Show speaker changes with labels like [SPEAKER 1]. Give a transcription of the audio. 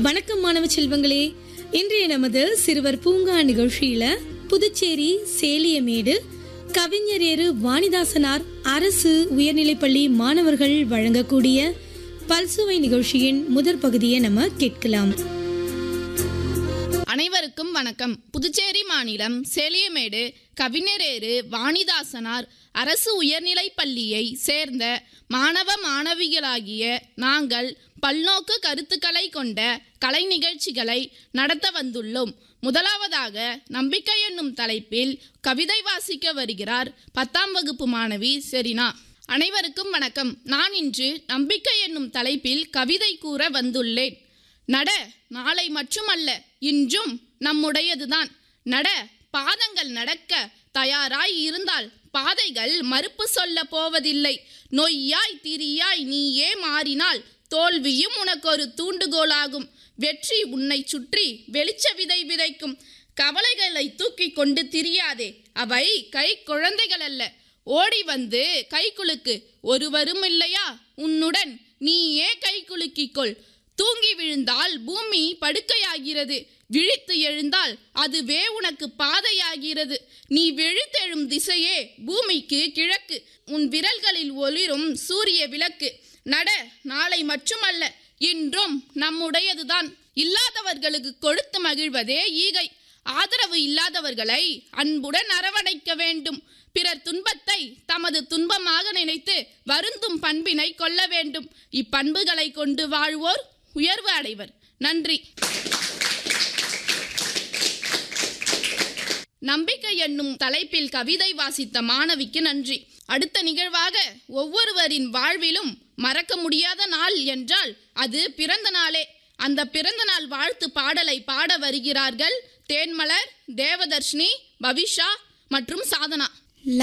[SPEAKER 1] வணக்கம் மாணவ செல்வங்களே இன்றைய நமது சிறுவர் பூங்கா நிகழ்ச்சியில புதுச்சேரி சேலியமேடு கவிஞரேறு வாணிதாசனார் அரசு உயர்நிலைப்பள்ளி மாணவர்கள் வழங்கக்கூடிய பல்சுவை நிகழ்ச்சியின் முதற் பகுதியை நம்ம கேட்கலாம்
[SPEAKER 2] அனைவருக்கும் வணக்கம் புதுச்சேரி மாநிலம் சேலியமேடு கவிஞரேறு வாணிதாசனார் அரசு உயர்நிலைப் பள்ளியை சேர்ந்த மாணவ மாணவிகளாகிய நாங்கள் பல்நோக்கு கருத்துக்களை கொண்ட கலை நிகழ்ச்சிகளை நடத்த வந்துள்ளோம் முதலாவதாக நம்பிக்கை என்னும் தலைப்பில் கவிதை வாசிக்க வருகிறார் பத்தாம் வகுப்பு மாணவி செரினா அனைவருக்கும் வணக்கம் நான் இன்று நம்பிக்கை என்னும் தலைப்பில் கவிதை கூற வந்துள்ளேன் நட நாளை மட்டுமல்ல இன்றும் நம்முடையதுதான் நட பாதங்கள் நடக்க தயாராய் இருந்தால் பாதைகள் மறுப்பு சொல்ல போவதில்லை நொய்யாய் திரியாய் நீயே மாறினால் தோல்வியும் உனக்கொரு தூண்டுகோலாகும் வெற்றி உன்னை சுற்றி வெளிச்ச விதை விதைக்கும் கவலைகளை தூக்கி கொண்டு திரியாதே அவை கை குழந்தைகள் அல்ல ஓடி வந்து கை குலுக்கு ஒருவரும் இல்லையா உன்னுடன் நீயே கை குலுக்கிக்கொள் தூங்கி விழுந்தால் பூமி படுக்கையாகிறது விழித்து எழுந்தால் அதுவே உனக்கு பாதையாகிறது நீ விழித்தெழும் திசையே பூமிக்கு கிழக்கு உன் விரல்களில் ஒளிரும் சூரிய விளக்கு நட நாளை மட்டுமல்ல இன்றும் நம்முடையதுதான் இல்லாதவர்களுக்கு கொடுத்து மகிழ்வதே ஈகை ஆதரவு இல்லாதவர்களை அன்புடன் அரவணைக்க வேண்டும் பிறர் துன்பத்தை தமது துன்பமாக நினைத்து வருந்தும் பண்பினை கொள்ள வேண்டும் இப்பண்புகளை கொண்டு வாழ்வோர் உயர்வு அடைவர் நன்றி நம்பிக்கை என்னும் தலைப்பில் கவிதை வாசித்த மாணவிக்கு நன்றி அடுத்த நிகழ்வாக ஒவ்வொருவரின் வாழ்விலும் மறக்க முடியாத நாள் என்றால் அது பிறந்த நாளே அந்த பிறந்த நாள் வாழ்த்து பாடலை பாட வருகிறார்கள் தேன்மலர் தேவதர்ஷினி பவிஷா மற்றும் சாதனா